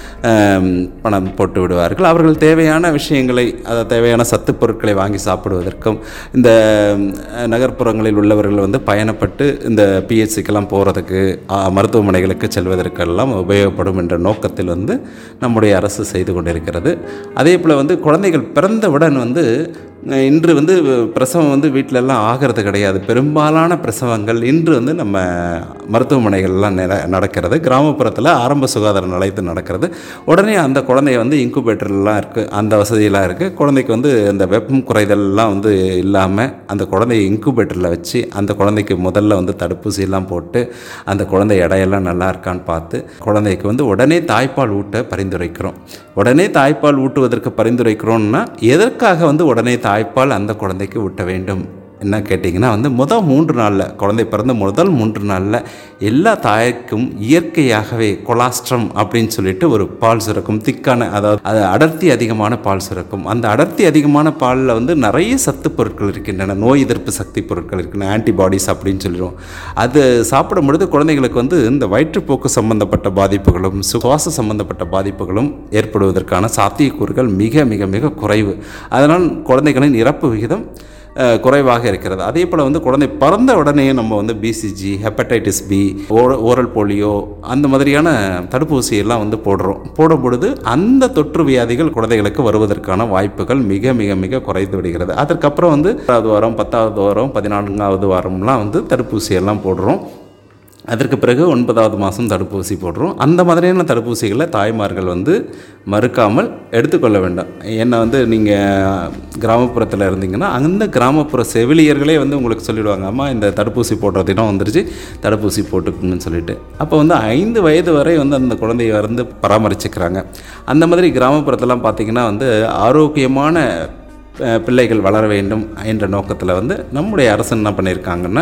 ஆம், பணம் போட்டு விடுவார்கள் அவர்கள் தேவையான விஷயங்களை அதை தேவையான சத்துப் பொருட்களை வாங்கி சாப்பிடுவதற்கும் இந்த ம், நகர்ப்புறங்களில் உள்ளவர்கள் வந்து பயணப்பட்டு இந்த பிஹெச்சிக்கெல்லாம் போகிறதுக்கு மருத்துவமனைகளுக்கு செல்வதற்கெல்லாம் உபயோகப்படும் என்ற நோக்கத்தில் வந்து நம்முடைய அரசு செய்து கொண்டிருக்கிறது அதே போல் வந்து குழந்தைகள் பிறந்தவுடன் வந்து அஹ், இன்று வந்து பிரசவம் வந்து வீட்டில எல்லாம் ஆகிறது கிடையாது பெரும்பாலான பிரசவங்கள் இன்று வந்து நம்ம மருத்துவமனைகள்லாம் நிற நடக்கிறது கிராமப்புறத்தில் ஆரம்ப சுகாதார நிலையத்தில் நடக்கிறது உடனே அந்த குழந்தைய வந்து இன்குபேட்டர்லாம் இருக்குது அந்த வசதியெல்லாம் இருக்குது குழந்தைக்கு வந்து அந்த வெப்பம் குறைதல்லாம் வந்து இல்லாமல் அந்த குழந்தைய இன்குபேட்டரில் வச்சு அந்த குழந்தைக்கு முதல்ல வந்து தடுப்பூசி எல்லாம் போட்டு அந்த குழந்தை எடையெல்லாம் நல்லா இருக்கான்னு பார்த்து குழந்தைக்கு வந்து உடனே தாய்ப்பால் ஊட்ட பரிந்துரைக்கிறோம் உடனே தாய்ப்பால் ஊட்டுவதற்கு பரிந்துரைக்கிறோம்னா எதற்காக வந்து உடனே தாய்ப்பால் அந்த குழந்தைக்கு ஊட்ட வேண்டும் என்ன கேட்டிங்கன்னா வந்து முதல் மூன்று நாளில் குழந்தை பிறந்த முதல் மூன்று நாளில் எல்லா தாய்க்கும் இயற்கையாகவே கொலாஸ்ட்ரம் அப்படின்னு சொல்லிட்டு ஒரு பால் சுரக்கும் திக்கான அதாவது அது அடர்த்தி அதிகமான பால் சுரக்கும் அந்த அடர்த்தி அதிகமான பாலில் வந்து நிறைய சத்து பொருட்கள் இருக்கின்றன நோய் எதிர்ப்பு சக்தி பொருட்கள் இருக்கின்றன ஆன்டிபாடிஸ் அப்படின்னு சொல்லிடுவோம் அது சாப்பிடும் பொழுது குழந்தைகளுக்கு வந்து இந்த வயிற்றுப்போக்கு சம்பந்தப்பட்ட பாதிப்புகளும் சுவாச சம்பந்தப்பட்ட பாதிப்புகளும் ஏற்படுவதற்கான சாத்தியக்கூறுகள் மிக மிக மிக குறைவு அதனால் குழந்தைகளின் இறப்பு விகிதம் அஹ், குறைவாக இருக்கிறது அதே போல் வந்து குழந்தை பிறந்த உடனே நம்ம வந்து BCG hepatitis B oral polio அந்த மாதிரியான தடுப்பூசி எல்லாம் வந்து போடுறோம் போடும் பொழுது அந்த தொற்று வியாதிகள் குழந்தைகளுக்கு வருவதற்கான வாய்ப்புகள் மிக மிக மிக குறைந்து விடுகிறது அதற்கப்புறம் வந்து பத்தாவது வாரம் பத்தாவது வாரம் பதினான்காவது வாரம்லாம் வந்து தடுப்பூசி எல்லாம் போடுறோம் அதற்கு பிறகு ஒன்பதாவது மாதம் தடுப்பூசி போடுறோம் அந்த மாதிரியான தடுப்பூசிகளை தாய்மார்கள் வந்து மறுக்காமல் எடுத்துக்கொள்ள வேண்டும் ஏன்னா வந்து நீங்கள் கிராமப்புறத்தில் இருந்தீங்கன்னா அந்த கிராமப்புற செவிலியர்களே வந்து உங்களுக்கு சொல்லிடுவாங்க அம்மா இந்த தடுப்பூசி போடுற தினம் வந்துருச்சு தடுப்பூசி போட்டுக்கணும்னு சொல்லிட்டு அப்போ வந்து ஐந்து வயது வரை வந்து அந்த குழந்தைய வந்து பராமரிச்சுக்கிறாங்க அந்த மாதிரி கிராமப்புறத்தெல்லாம் பார்த்தீங்கன்னா வந்து ஆரோக்கியமான அஹ் பிள்ளைகள் வளர வேண்டும் என்ற நோக்கத்தில் வந்து நம்முடைய அரசு என்ன பண்ணியிருக்காங்கன்னா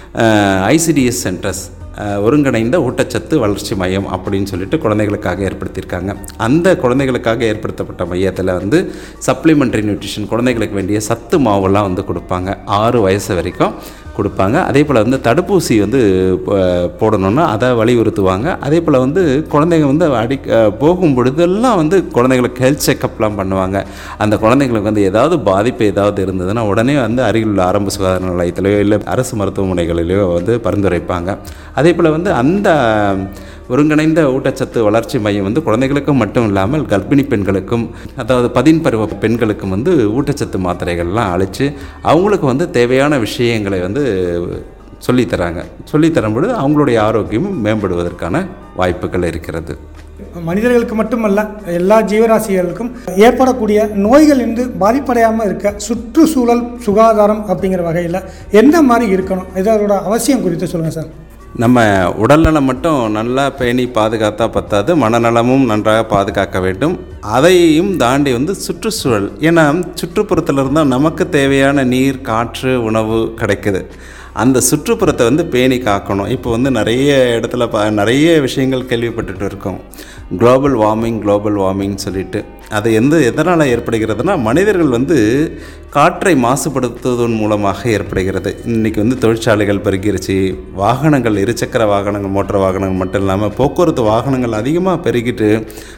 ஐசிடிஎஸ் சென்டர்ஸ் ஒருங்கிணைந்த ஊட்டச்சத்து வளர்ச்சி மையம் அப்படின்னு சொல்லிட்டு குழந்தைகளுக்காக ஏற்படுத்தியிருக்காங்க அந்த குழந்தைகளுக்காக ஏற்படுத்தப்பட்ட மையத்தில் வந்து சப்ளிமெண்ட்ரி நியூட்ரிஷன் குழந்தைகளுக்கு வேண்டிய சத்து மாவுலாம் வந்து கொடுப்பாங்க ஆறு வயசு வரைக்கும் கொடுப்பாங்க அதே போல் வந்து தடுப்பூசி வந்து ப- போடணும்னா அதை வலியுறுத்துவாங்க அதே போல் வந்து குழந்தைங்க வந்து அடி அஹ் போகும் பொழுதெல்லாம் வந்து குழந்தைங்களுக்கு ஹெல்த் செக்கப்லாம் பண்ணுவாங்க அந்த குழந்தைங்களுக்கு வந்து ஏதாவது பாதிப்பு ஏதாவது இருந்ததுன்னா உடனே வந்து அருகில் உள்ள ஆரம்ப சுகாதார நிலையத்திலேயோ இல்லை அரசு மருத்துவமனைகளிலேயோ வந்து பரிந்துரைப்பாங்க அதே போல் வந்து அந்த ஒருங்கிணைந்த ஊட்டச்சத்து வளர்ச்சி மையம் வந்து குழந்தைகளுக்கும் மட்டும் இல்லாமல் கர்ப்பிணி பெண்களுக்கும் அதாவது பதின் பருவ பெண்களுக்கும் வந்து ஊட்டச்சத்து மாத்திரைகள்லாம் அழித்து அவங்களுக்கு வந்து தேவையான விஷயங்களை வந்து சொல்லித் தராங்க சொல்லித் தரும் பொழுது அவங்களுடைய ஆரோக்கியமும் மேம்படுவதற்கான வாய்ப்புகள் இருக்கிறது
மனிதர்களுக்கு மட்டுமல்ல எல்லா ஜீவராசிகளுக்கும் ஏற்படக்கூடிய நோய்கள் இருந்து பாதிப்படையாமல் இருக்க சுற்றுச்சூழல் சுகாதாரம் அப்படிங்கிற வகையில் எந்த மாதிரி இருக்கணும் இதோட அவசியம் குறித்து சொல்லுங்கள் சார்
நம்ம உடல்நலம் மட்டும் நல்லா பேணி பாதுகாத்தா பத்தாது மனநலமும் நன்றாக பாதுகாக்க வேண்டும் அதையும் தாண்டி வந்து சுற்றுச்சூழல் ஏன்னா சுற்றுப்புறத்தில் இருந்தால் நமக்கு தேவையான நீர் காற்று உணவு கிடைக்குது அந்த சுற்றுப்புறத்தை வந்து பேணி காக்கணும் இப்போ வந்து நிறைய இடத்துல பா நிறைய விஷயங்கள் கேள்விப்பட்டுட்டு இருக்கோம் குளோபல் வார்மிங் குளோபல் வார்மிங் சொல்லிட்டு அது எந்த எதனால் ஏற்படுகிறதுனா மனிதர்கள் வந்து காற்றை மாசுபடுத்துவதன் மூலமாக ஏற்படுகிறது இன்றைக்கி வந்து தொழிற்சாலைகள் பெருகிருச்சு வாகனங்கள் இருசக்கர வாகனங்கள் மோட்டார் வாகனங்கள் மட்டும் இல்லாமல் போக்குவரத்து வாகனங்கள் அதிகமாக பெருகிட்டு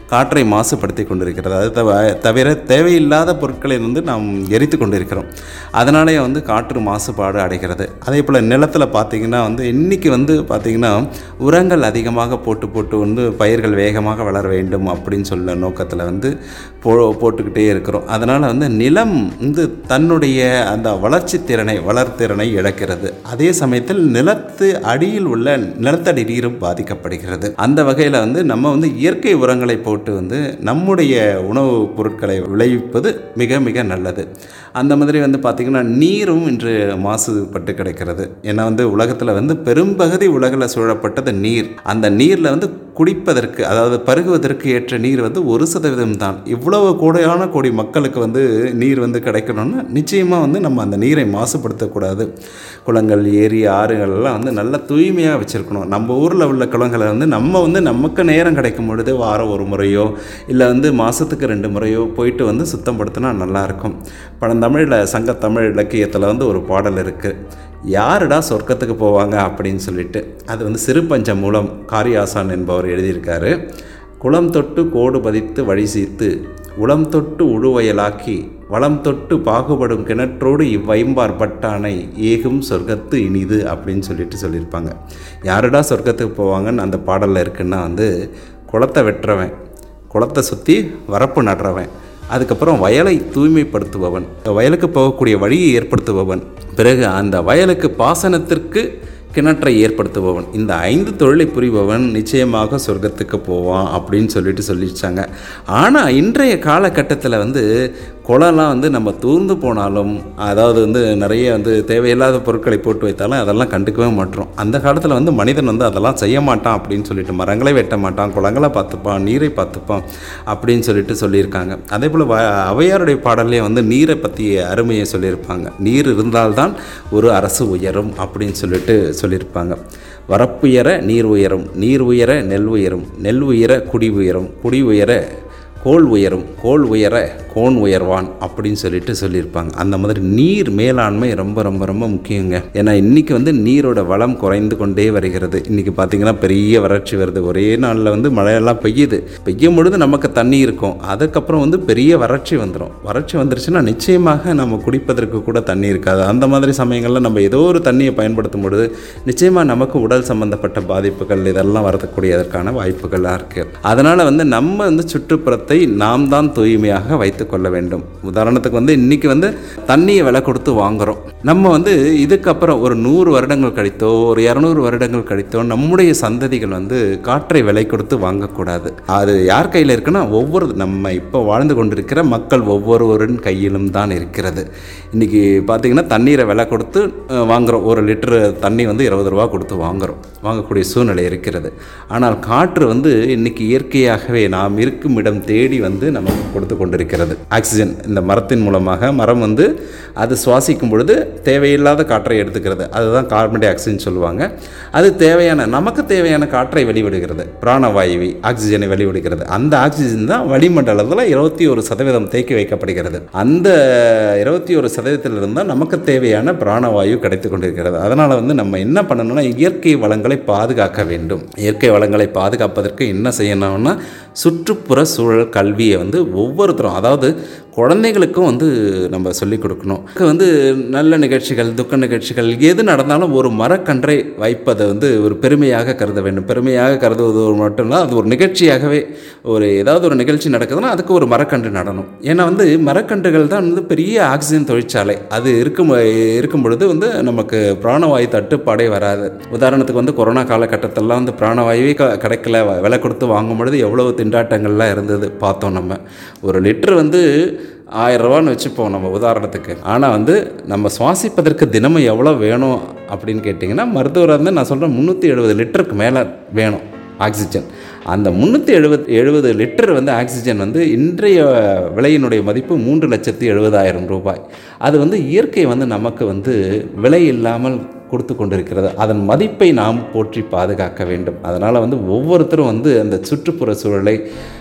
காற்றை மாசுபடுத்தி கொண்டிருக்கிறது அது தவ- தவிர தேவையில்லாத பொருட்களை வந்து நாம் எரித்து கொண்டிருக்கிறோம் அதனாலே வந்து காற்று மாசுபாடு அடைகிறது அதே போல் நிலத்தில் பார்த்திங்கன்னா வந்து இன்றைக்கி வந்து பார்த்திங்கன்னா உரங்கள் அதிகமாக போட்டு போட்டு வந்து பயிர்கள் வேகமாக வளர வேண்டும் அப்படின்னு சொல்ல நோக்கத்தில் வந்து போ போட்டுக்கிட்டே இருக்கிறோம் அதனால் வந்து நிலம் வந்து தன்னுடைய அந்த வளர்ச்சி திறனை வளர்த்திறனை இழக்கிறது அதே சமயத்தில் நிலத்து அடியில் உள்ள நிலத்தடி நீரும் பாதிக்கப்படுகிறது அந்த வகையில் வந்து நம்ம வந்து இயற்கை உரங்களை போட்டு வந்து நம்முடைய உணவுப் பொருட்களை விளைவிப்பது மிக மிக நல்லது அந்த மாதிரி வந்து பார்த்திங்கன்னா நீரும் இன்று மாசுபட்டு கிடக்கிறது ஏன்னா வந்து உலகத்தில் வந்து பெரும்பகுதி உலகில் சூழப்பட்டது நீர் அந்த நீரில் வந்து குடிப்பதற்கு அதாவது பருகுவதற்கு ஏற்ற நீர் வந்து ஒரு சதவீதம் தான் இவ்வளவு கூடையான கோடி மக்களுக்கு வந்து நீர் வந்து கிடைக்கணும்னா நிச்சயமாக வந்து நம்ம அந்த நீரை மாசுபடுத்தக்கூடாது குளங்கள் ஏரி ஆறுகள் எல்லாம் வந்து நல்ல தூய்மையாக வச்சுருக்கணும் நம்ம ஊரில் உள்ள குளங்களை வந்து நம்ம வந்து நமக்கு நேரம் கிடைக்கும் பொழுது வாரம் ஒரு முறையோ இல்லை வந்து மாதத்துக்கு ரெண்டு முறையோ போயிட்டு வந்து சுத்தப்படுத்தினா நல்லாயிருக்கும் பழந்தமிழில் சங்கத்தமிழ் இலக்கியத்தில் வந்து ஒரு பாடல் இருக்குது யாருடா சொர்க்கத்துக்கு போவாங்க அப்படின்னு சொல்லிட்டு அது வந்து சிறுபஞ்சம் மூலம் காரியாசான் என்பவர் எழுதியிருக்காரு குளம் தொட்டு கோடு பதித்து வழி சீர்த்து உளம் தொட்டு உழுவயலாக்கி வளம் தொட்டு பாகுபடும் கிணற்றோடு இவ்வைம்பார் பட்டானை ஏகும் சொர்க்கத்து இனிது அப்படின்னு சொல்லிட்டு சொல்லியிருப்பாங்க யாருடா சொர்க்கத்துக்கு போவாங்கன்னு அந்த பாடலில் இருக்குன்னா வந்து குளத்தை வெட்டுறவன் குளத்தை சுற்றி வரப்பு நடுறவன் அதுக்கப்புறம் வயலை தூய்மைப்படுத்துபவன் வயலுக்கு போகக்கூடிய வழியை ஏற்படுத்துபவன் பிறகு அந்த வயலுக்கு பாசனத்திற்கு கிணற்றை ஏற்படுத்துபவன் இந்த ஐந்து தொழிலை புரிபவன் நிச்சயமாக சொர்க்கத்துக்கு போவான் அப்படின்னு சொல்லிட்டு சொல்லிச்சாங்க ஆனால் இன்றைய காலகட்டத்தில் வந்து குளம்லாம் வந்து நம்ம தூர்ந்து போனாலும் அதாவது வந்து நிறைய வந்து தேவையில்லாத பொருட்களை போட்டு வைத்தாலும் அதெல்லாம் கண்டுக்கவே மாட்டோம் அந்த காலத்தில் வந்து மனிதன் வந்து அதெல்லாம் செய்ய மாட்டான் அப்படின்னு சொல்லிட்டு மரங்களை வெட்ட மாட்டான் குளங்களை பார்த்துப்பான் நீரை பார்த்துப்பான் அப்படின்னு சொல்லிட்டு சொல்லியிருக்காங்க அதே போல் வ ஔவையாருடைய பாடல்லே வந்து நீரை பற்றிய அருமையை சொல்லியிருப்பாங்க நீர் இருந்தால்தான் ஒரு அரசு உயரும் அப்படின்னு சொல்லிட்டு சொல்லியிருப்பாங்க வரப்புயர நீர் உயரும் நீர் உயர நெல் உயரும் நெல் உயர குடி உயரும் குடி உயர கோல் உயரும் கோல் உயர கோன் உயர்வான் அப்படின்னு சொல்லிட்டு சொல்லியிருப்பாங்க அந்த மாதிரி நீர் மேலாண்மை ரொம்ப ரொம்ப ரொம்ப முக்கியங்க ஏன்னா இன்றைக்கி வந்து நீரோட வளம் குறைந்து கொண்டே வருகிறது இன்றைக்கி பார்த்திங்கன்னா பெரிய வறட்சி வருது ஒரே நாளில் வந்து மழையெல்லாம் பெய்யுது பெய்யும் பொழுது நமக்கு தண்ணி இருக்கும் அதுக்கப்புறம் வந்து பெரிய வறட்சி வந்துடும் வறட்சி வந்துருச்சுன்னா நிச்சயமாக நம்ம குடிப்பதற்கு கூட தண்ணி இருக்காது அந்த மாதிரி சமயங்களில் நம்ம ஏதோ ஒரு தண்ணியை பயன்படுத்தும் பொழுது நிச்சயமாக நமக்கு உடல் சம்பந்தப்பட்ட பாதிப்புகள் இதெல்லாம் வரக்கூடியதற்கான வாய்ப்புகளாக இருக்குது அதனால் வந்து நம்ம வந்து சுற்றுப்புறத்தை நாம் தான் தூய்மையாக வைத்துக்கொள்ள வேண்டும் உதாரணத்துக்கு வந்து இன்றைக்கி வந்து தண்ணியை விலை கொடுத்து வாங்குகிறோம் நம்ம வந்து இதுக்கப்புறம் ஒரு நூறு வருடங்கள் கழித்தோ ஒரு இரநூறு வருடங்கள் கழித்தோ நம்முடைய சந்ததிகள் வந்து காற்றை விலை கொடுத்து வாங்கக்கூடாது அது யார் கையில் இருக்குன்னா ஒவ்வொரு நம்ம இப்போ வாழ்ந்து கொண்டிருக்கிற மக்கள் ஒவ்வொருவரின் கையிலும் தான் இருக்கிறது இன்றைக்கி பார்த்திங்கன்னா தண்ணீரை விலை கொடுத்து அஹ், வாங்குறோம் ஒரு லிட்டரு தண்ணி வந்து இருபது ரூபா கொடுத்து வாங்குகிறோம் வாங்கக்கூடிய சூழ்நிலை இருக்கிறது ஆனால் காற்று வந்து இன்றைக்கி இயற்கையாகவே நாம் இருக்கும் இடம் தேடி வந்து நமக்கு கொடுத்து கொண்டிருக்கிறது ஆக்சிஜன் இந்த மரத்தின் மூலமாக மரம் வந்து அது சுவாசிக்கும் பொழுது தேவையில்லாத காற்றை எடுத்துக்கிறது அதுதான் கார்பன் டை ஆக்சைடுன்னு சொல்லுவாங்க அது தேவையான நமக்கு தேவையான காற்றை வெளிவிடுகிறது பிராணவாயுவை ஆக்சிஜனை வெளிவிடுகிறது அந்த ஆக்சிஜன் தான் வளிமண்டலத்தில் இருபத்தி ஒரு சதவீதம் தேக்கி வைக்கப்படுகிறது அந்த இருபத்தி ஒரு சதவீதத்திலிருந்து தான் நமக்கு தேவையான பிராணவாயு கிடைத்து கொண்டிருக்கிறது அதனால் வந்து நம்ம என்ன பண்ணணும்னா இயற்கை வளங்களை பாதுகாக்க வேண்டும் இயற்கை வளங்களை பாதுகாப்பதற்கு என்ன செய்யணும்னா சுற்றுப்புற சூழல் கல்வியை வந்து ஒவ்வொருத்தரும் அதாவது குழந்தைகளுக்கும் வந்து நம்ம சொல்லிக் கொடுக்கணும் இதுக்கு வந்து நல்ல நிகழ்ச்சிகள் துக்க நிகழ்ச்சிகள் எது நடந்தாலும் ஒரு மரக்கன்றை வைப்பதை வந்து ஒரு பெருமையாக கருத வேண்டும் பெருமையாக கருதுவது மட்டும்தான் அது ஒரு நிகழ்ச்சியாகவே ஒரு ஏதாவது ஒரு நிகழ்ச்சி நடக்குதுன்னா அதுக்கு ஒரு மரக்கன்று நடணும் ஏன்னா வந்து மரக்கன்றுகள் தான் வந்து பெரிய ஆக்சிஜன் தொழிற்சாலை அது இருக்கும் இருக்கும் பொழுது வந்து நமக்கு பிராணவாயு தட்டுப்பாடே வராது உதாரணத்துக்கு வந்து கொரோனா காலகட்டத்திலலாம் வந்து பிராணவாயுவே க கிடைக்கல வ- விலை கொடுத்து வாங்கும் பொழுது எவ்வளவு திண்டாட்டங்கள்லாம் இருந்தது பார்த்தோம் நம்ம ஒரு லிட்டர் வந்து ஆயிரம் ரூபான்னு வச்சுப்போம் நம்ம உதாரணத்துக்கு ஆனால் வந்து நம்ம சுவாசிப்பதற்கு தினமும் எவ்வளோ வேணும் அப்படின்னு கேட்டிங்கன்னா மருத்துவராக இருந்து நான் சொல்கிறேன் முந்நூற்றி எழுபது லிட்டருக்கு மேலே வேணும் ஆக்சிஜன் அந்த முந்நூற்றி எழுபது எழுபது லிட்டர் வந்து ஆக்சிஜன் வந்து இன்றைய விலையினுடைய மதிப்பு மூன்று லட்சத்தி எழுபதாயிரம் ரூபாய் அது வந்து இயற்கை வந்து நமக்கு வந்து விலை இல்லாமல் கொடுத்து கொண்டிருக்கிறது அதன் மதிப்பை நாம் போற்றி பாதுகாக்க வேண்டும் அதனால் வந்து ஒவ்வொருத்தரும் வந்து அந்த சுற்றுப்புற சூழலை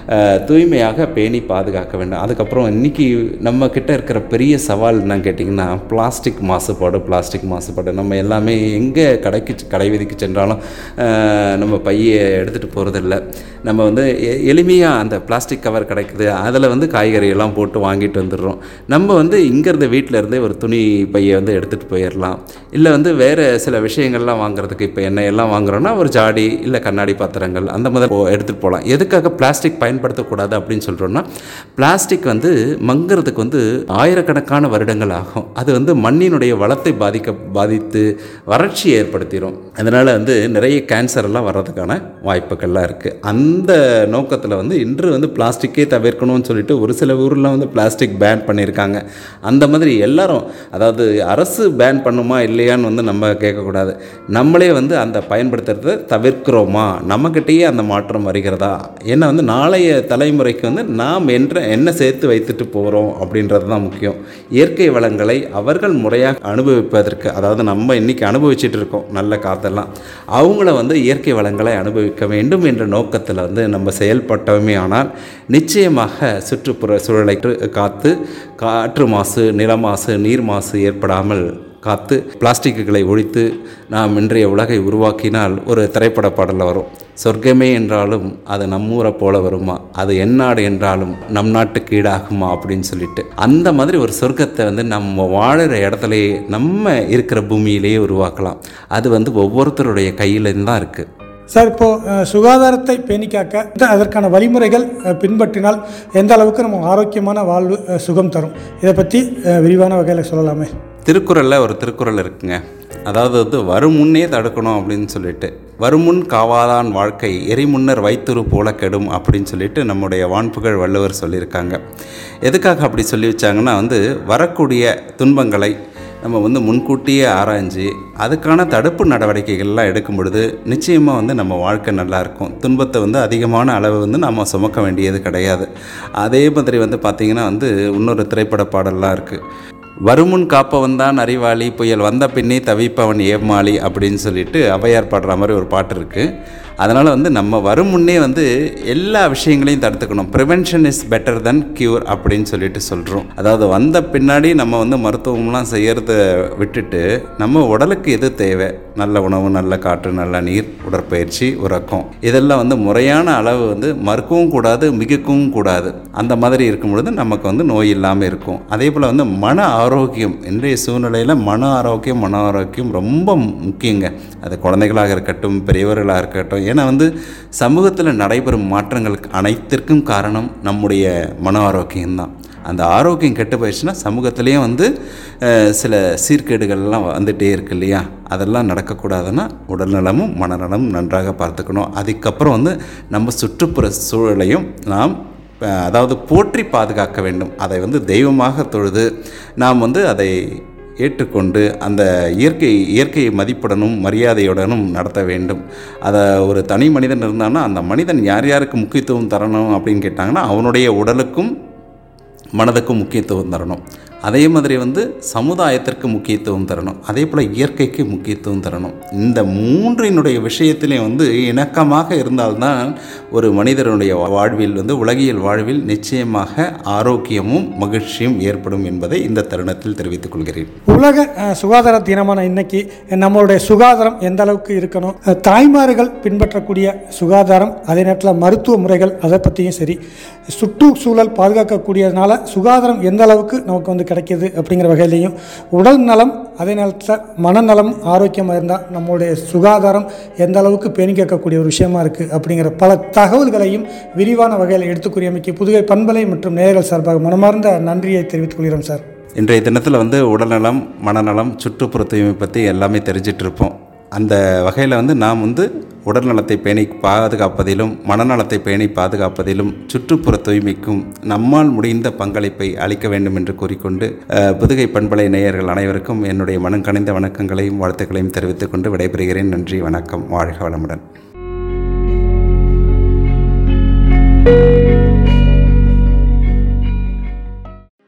அஹ், தூய்மையாக பேணி பாதுகாக்க வேண்டும் அதுக்கப்புறம் இன்றைக்கி நம்ம கிட்ட இருக்கிற பெரிய சவால் என்னன்னு கேட்டிங்கன்னா பிளாஸ்டிக் மாசுபாடு பிளாஸ்டிக் மாசுபாடு நம்ம எல்லாமே எங்கே கடைக்கு கடை வீதிக்கு சென்றாலும் அஹ், நம்ம பையை எடுத்துகிட்டு போகிறதில்ல நம்ம வந்து எ- எளிமையாக அந்த பிளாஸ்டிக் கவர் கிடைக்குது அதில் வந்து காய்கறி எல்லாம் போட்டு வாங்கிட்டு வந்துடுறோம் நம்ம வந்து இங்கேருந்து வீட்டில் இருந்தே ஒரு துணி பையை வந்து எடுத்துகிட்டு போயிடலாம் இல்லை வந்து வேறு சில விஷயங்கள்லாம் வாங்குறதுக்கு இப்போ எண்ணெய் எல்லாம் வாங்குறோன்னா ஒரு ஜாடி இல்லை கண்ணாடி பாத்திரங்கள் அந்த மாதிரி போ- எடுத்துகிட்டு போகலாம் எதுக்காக பிளாஸ்டிக் பயன்படுத்தக்கூடாது அப்படின்னு சொல்கிறோன்னா பிளாஸ்டிக் வந்து மங்கிறதுக்கு வந்து ஆயிரக்கணக்கான வருடங்கள் ஆகும் அது வந்து மண்ணினுடைய வளத்தை பாதிக்க பாதித்து வறட்சி ஏற்படுத்திடும் அதனால் வந்து நிறைய கேன்சர் எல்லாம் வர்றதுக்கான வாய்ப்புகள்லாம் இருக்குது அந்த நோக்கத்தில் வந்து இன்று வந்து பிளாஸ்டிக்கே தவிர்க்கணும்னு சொல்லிட்டு ஒரு சில ஊரில் வந்து பிளாஸ்டிக் பேன் பண்ணியிருக்காங்க அந்த மாதிரி எல்லாரும் அதாவது அரசு பேன் பண்ணுமா இல்லையான்னு வந்து நம்ம கேட்கக்கூடாது நம்மளே வந்து அந்த பயன்படுத்துறதை தவிர்க்கிறோமா நம்மக்கிட்டேயே அந்த மாற்றம் வருகிறதா ஏன்னா வந்து நாளைய தலைமுறைக்கு வந்து நாம் என்ற என்ன சேர்த்து வைத்துட்டு போகிறோம் அப்படின்றது தான் முக்கியம் இயற்கை வளங்களை அவர்கள் முறையாக அனுபவிப்பதற்கு அதாவது நம்ம இன்னைக்கு அனுபவிச்சுட்டு இருக்கோம் நல்ல காத்தெல்லாம் அவங்கள வந்து இயற்கை வளங்களை அனுபவிக்க வேண்டும் என்ற நோக்கத்தில் வந்து நம்ம செயல்பட்டோமே ஆனால் நிச்சயமாக சுற்றுப்புற சூழலை காத்து காற்று மாசு நில மாசு நீர் மாசு ஏற்படாமல் காத்து பிளாஸ்டிக்குகளை ஒழித்து நாம் இன்றைய உலகை உருவாக்கினால் ஒரு திரைப்பட பாடலில் வரும் சொர்க்கமே என்றாலும் அது நம்மூரை போல வருமா அது எந்நாடு என்றாலும் நம் நாட்டுக்கு ஈடாகுமா அப்படின்னு சொல்லிட்டு அந்த மாதிரி ஒரு சொர்க்கத்தை வந்து நம்ம வாழுற இடத்துலையே நம்ம இருக்கிற பூமியிலேயே உருவாக்கலாம் அது வந்து ஒவ்வொருத்தருடைய கையிலேருந்து தான் இருக்குது
சார் இப்போது சுகாதாரத்தை பேணி காக்க அதற்கான வழிமுறைகள் அஹ், பின்பற்றினால் எந்த அளவுக்கு நம்ம ஆரோக்கியமான வாழ்வு அஹ், சுகம் தரும் இதை பற்றி அஹ், விரிவான வகையில் சொல்லலாமே
திருக்குறளில் ஒரு திருக்குறள் இருக்குங்க அதாவது வந்து வருமுன்னே தடுக்கணும் அப்படின்னு சொல்லிட்டு வருமுன் காவாதான் வாழ்க்கை எரிமுன்னர் வைத்துரு போல கெடும் அப்படின்னு சொல்லிட்டு நம்முடைய வான்புகழ் வள்ளுவர் சொல்லியிருக்காங்க எதுக்காக அப்படி சொல்லி வச்சாங்கன்னா வந்து வரக்கூடிய துன்பங்களை நம்ம வந்து முன்கூட்டியே ஆராய்ஞ்சு அதுக்கான தடுப்பு நடவடிக்கைகள்லாம் எடுக்கும் பொழுது நிச்சயமாக வந்து நம்ம வாழ்க்கை நல்லா இருக்கும் துன்பத்தை வந்து அதிகமான அளவு வந்து நம்ம சுமக்க வேண்டியது கிடையாது அதே மாதிரி வந்து பார்த்திங்கன்னா வந்து இன்னொரு திரைப்பட பாடல்லாம் இருக்குது வருமுன் காப்பவன் தான் அறிவாளி புயல் வந்த பின்னே தவிப்பவன் ஏமாளி அப்படின்னு சொல்லிட்டு அவையார் பாடுற மாதிரி ஒரு பாட்டு இருக்குது அதனால் வந்து நம்ம வரும் முன்னே வந்து எல்லா விஷயங்களையும் தடுத்துக்கணும் prevention is better than cure அப்படின்னு சொல்லிட்டு சொல்கிறோம் அதாவது வந்த பின்னாடி நம்ம வந்து மருத்துவம்லாம் செய்கிறத விட்டுட்டு நம்ம உடலுக்கு எது தேவை நல்ல உணவு நல்ல காற்று நல்ல நீர் உடற்பயிற்சி உறக்கம் இதெல்லாம் வந்து முறையான அளவு வந்து மறுக்கவும் கூடாது மிகுக்கவும் கூடாது அந்த மாதிரி இருக்கும் பொழுது நமக்கு வந்து நோய் இல்லாமல் இருக்கும் அதே போல் வந்து மன ஆரோக்கியம் இன்றைய சூழ்நிலையில் மன ஆரோக்கியம் மன ஆரோக்கியம் ரொம்ப முக்கியங்க அது குழந்தைகளாக இருக்கட்டும் பெரியவர்களாக இருக்கட்டும் ஏன்னா வந்து சமூகத்தில் நடைபெறும் மாற்றங்களுக்கு அனைத்திற்கும் காரணம் நம்முடைய மன ஆரோக்கியம்தான் அந்த ஆரோக்கியம் கெட்டு போயிடுச்சுன்னா சமூகத்திலையும் வந்து அஹ், சில சீர்கேடுகள்லாம் வந்துகிட்டே இருக்கு இல்லையா அதெல்லாம் நடக்கக்கூடாதுன்னா உடல்நலமும் மனநலமும் நன்றாக பார்த்துக்கணும் அதுக்கப்புறம் வந்து நம்ம சுற்றுப்புற சூழலையும் நாம் அஹ், அதாவது போற்றி பாதுகாக்க வேண்டும் அதை வந்து தெய்வமாக தொழுது நாம் வந்து அதை ஏற்றுக்கொண்டு அந்த இயற்கை இயற்கையை மதிப்புடனும் மரியாதையுடனும் நடத்த வேண்டும் அதை ஒரு தனி மனிதன் இருந்தான்னா அந்த மனிதன் யார் யாருக்கு முக்கியத்துவம் தரணும் அப்படின்னு கேட்டாங்கன்னா அவனுடைய உடலுக்கும் மனதுக்கும் முக்கியத்துவம் தரணும் அதே மாதிரி வந்து சமுதாயத்திற்கு முக்கியத்துவம் தரணும் அதே போல் இயற்கைக்கு முக்கியத்துவம் தரணும் இந்த மூன்றினுடைய விஷயத்திலையும் வந்து இணக்கமாக இருந்தால்தான் ஒரு மனிதனுடைய வாழ்வில் வந்து உலகியல் வாழ்வில் நிச்சயமாக ஆரோக்கியமும் மகிழ்ச்சியும் ஏற்படும் என்பதை இந்த தருணத்தில் தெரிவித்துக் கொள்கிறேன்
உலக அஹ், சுகாதார தினமான இன்னைக்கு நம்மளுடைய சுகாதாரம் எந்த அளவுக்கு இருக்கணும் அஹ், தாய்மார்கள் பின்பற்றக்கூடிய சுகாதாரம் அதே நேரத்தில் மருத்துவ முறைகள் அதை பற்றியும் சரி சுற்றுச்சூழல் பாதுகாக்கக்கூடியதுனால சுகாதாரம் எந்த அளவுக்கு நமக்கு வந்து கிடைக்கிது அப்படிங்கிற வகையிலையும் உடல் நலம் அதே நேரத்தில் மனநலம் ஆரோக்கியமாக இருந்தால் நம்மளுடைய சுகாதாரம் எந்த அளவுக்கு பேணி கேட்கக்கூடிய ஒரு விஷயமா இருக்குது அப்படிங்கிற பல தகவல்களையும் விரிவான வகையில் எடுத்துக்கூறியமைக்கு புதுகை பண்பலை மற்றும் நேயர்கள் சார்பாக மனமார்ந்த நன்றியை தெரிவித்துக் கொள்கிறோம் சார்
இன்றைய தினத்தில் வந்து உடல்நலம் மனநலம் சுற்றுப்புற தூய்மை பற்றி எல்லாமே தெரிஞ்சிட்டு இருப்போம் அந்த வகையில் வந்து நாம் வந்து உடல்நலத்தை பேணி பாதுகாப்பதிலும் மனநலத்தை பேணி பாதுகாப்பதிலும் சுற்றுப்புற தூய்மைக்கும் நம்மால் முடிந்த பங்களிப்பை அளிக்க வேண்டும் என்று கூறிக்கொண்டு அஹ், புதுகை பண்பலை நேயர்கள் அனைவருக்கும் என்னுடைய மனம் கனிந்த வணக்கங்களையும் வாழ்த்துக்களையும் தெரிவித்துக் கொண்டு விடைபெறுகிறேன் நன்றி வணக்கம் வாழ்க வளமுடன்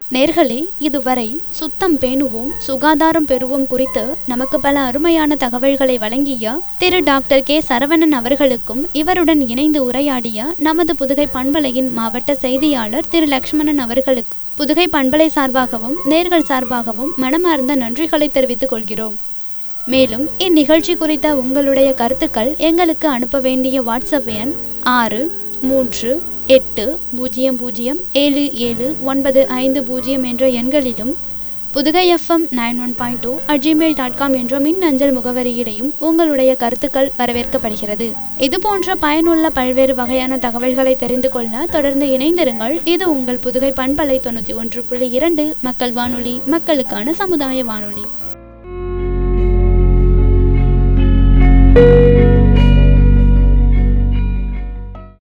நேர்களே இதுவரை சுத்தம் பேணுவோம் சுகாதாரம் பெறுவோம் குறித்து நமக்கு பல அருமையான தகவல்களை வழங்கிய திரு டாக்டர் கே சரவணன் அவர்களுக்கும் இவருடன் இணைந்து உரையாடிய நமது புதுகை பண்பலையின் மாவட்ட செய்தியாளர் திரு லக்ஷ்மணன் அவர்களுக்கு புதுகை பண்பலை சார்பாகவும் நேர்கள் சார்பாகவும் மனமார்ந்த நன்றிகளை தெரிவித்துக் கொள்கிறோம் மேலும் இந்நிகழ்ச்சி குறித்த உங்களுடைய கருத்துக்கள் எங்களுக்கு அனுப்ப வேண்டிய வாட்ஸ்அப் எண் ஆறு மூன்று எட்டு பூஜ்ஜியம் பூஜ்ஜியம் ஏழு ஏழு ஒன்பது ஐந்து பூஜ்ஜியம் என்ற எண்களிலும் Pudukai FM nine one point two at Gmail dot com என்ற மின் அஞ்சல் முகவரியிலையும் உங்களுடைய கருத்துக்கள் வரவேற்கப்படுகிறது இது போன்ற பயனுள்ள பல்வேறு வகையான தகவல்களை தெரிந்து கொள்ள தொடர்ந்து இணைந்திருங்கள் இது உங்கள் புதுகை பண்பலை தொண்ணூற்றி ஒன்று புள்ளி இரண்டு மக்கள் வானொலி மக்களுக்கான சமுதாய வானொலி